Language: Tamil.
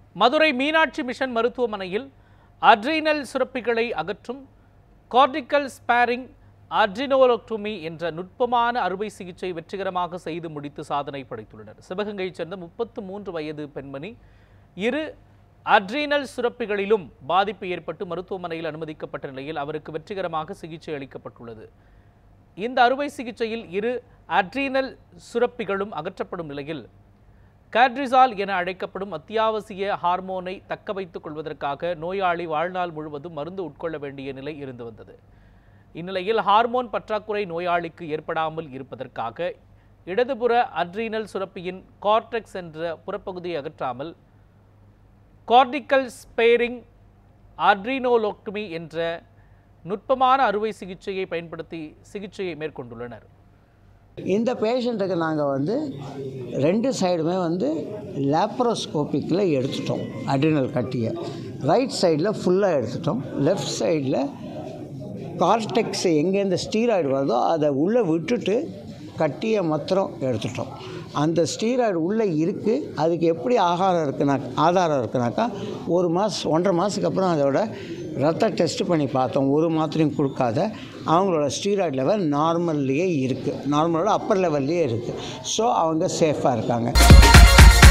மதுரை மீனாட்சி மிஷன் மருத்துவமனையில் அட்ரீனல் சுரப்பிகளை அகற்றும் கார்டிக்கல் ஸ்பேரிங் அட்ரினோலோக்டோமி என்ற நுட்பமான அறுவை சிகிச்சை வெற்றிகரமாக செய்து முடித்து சாதனை படைத்துள்ளனர் சிவகங்கையைச் சேர்ந்த முப்பத்து மூன்று வயது பெண்மணி இரு அட்ரீனல் சுரப்பிகளிலும் பாதிப்பு ஏற்பட்டு மருத்துவமனையில் அனுமதிக்கப்பட்ட நிலையில் அவருக்கு வெற்றிகரமாக சிகிச்சை அளிக்கப்பட்டுள்ளது இந்த அறுவை சிகிச்சையில் இரு அட்ரீனல் சுரப்பிகளும் அகற்றப்படும் நிலையில் காட்ரிசால் என அழைக்கப்படும் அத்தியாவசிய ஹார்மோனை தக்க வைத்துக் கொள்வதற்காக நோயாளி வாழ்நாள் முழுவதும் மருந்து உட்கொள்ள வேண்டிய நிலை இருந்து வந்தது இந்நிலையில் ஹார்மோன் பற்றாக்குறை நோயாளிக்கு ஏற்படாமல் இருப்பதற்காக இடதுபுற அட்ரீனல் சுரப்பியின் கார்டெக்ஸ் என்ற புறப்பகுதியை அகற்றாமல் கார்டிக்கல் ஸ்பேரிங் அட்ரினோலோக்டமி என்ற நுட்பமான அறுவை சிகிச்சையை பயன்படுத்தி சிகிச்சையை மேற்கொண்டுள்ளனர் இந்த பேஷண்ட்டுக்கு நாங்கள் வந்து ரெண்டு சைடுமே வந்து லேப்ரோஸ்கோப்பிக்கில் எடுத்துட்டோம் அட்ரினல் கட்டியை ரைட் சைடில் ஃபுல்லாக எடுத்துட்டோம் லெஃப்ட் சைடில் கார்டெக்ஸ் எங்கேருந்து ஸ்டீராய்டு வருதோ அதை உள்ளே விட்டுட்டு கட்டியை மாத்திரம் எடுத்துட்டோம் அந்த ஸ்டீராய்டு உள்ளே இருக்குது அதுக்கு எப்படி ஆகாரம் இருக்குன்னா ஆதாரம் இருக்குனாக்கா ஒரு மாதம் ஒன்றரை மாதத்துக்கு அப்புறம் அதோட ரத்த டெஸ்ட் பண்ணி பார்த்தோம் ஒரு மாத்திரையும் கொடுக்காத அவங்களோட ஸ்டீராய்டு லெவல் நார்மல்லையே இருக்குது நார்மலோட அப்பர் லெவல்லையே இருக்குது ஸோ அவங்க சேஃபாக இருக்காங்க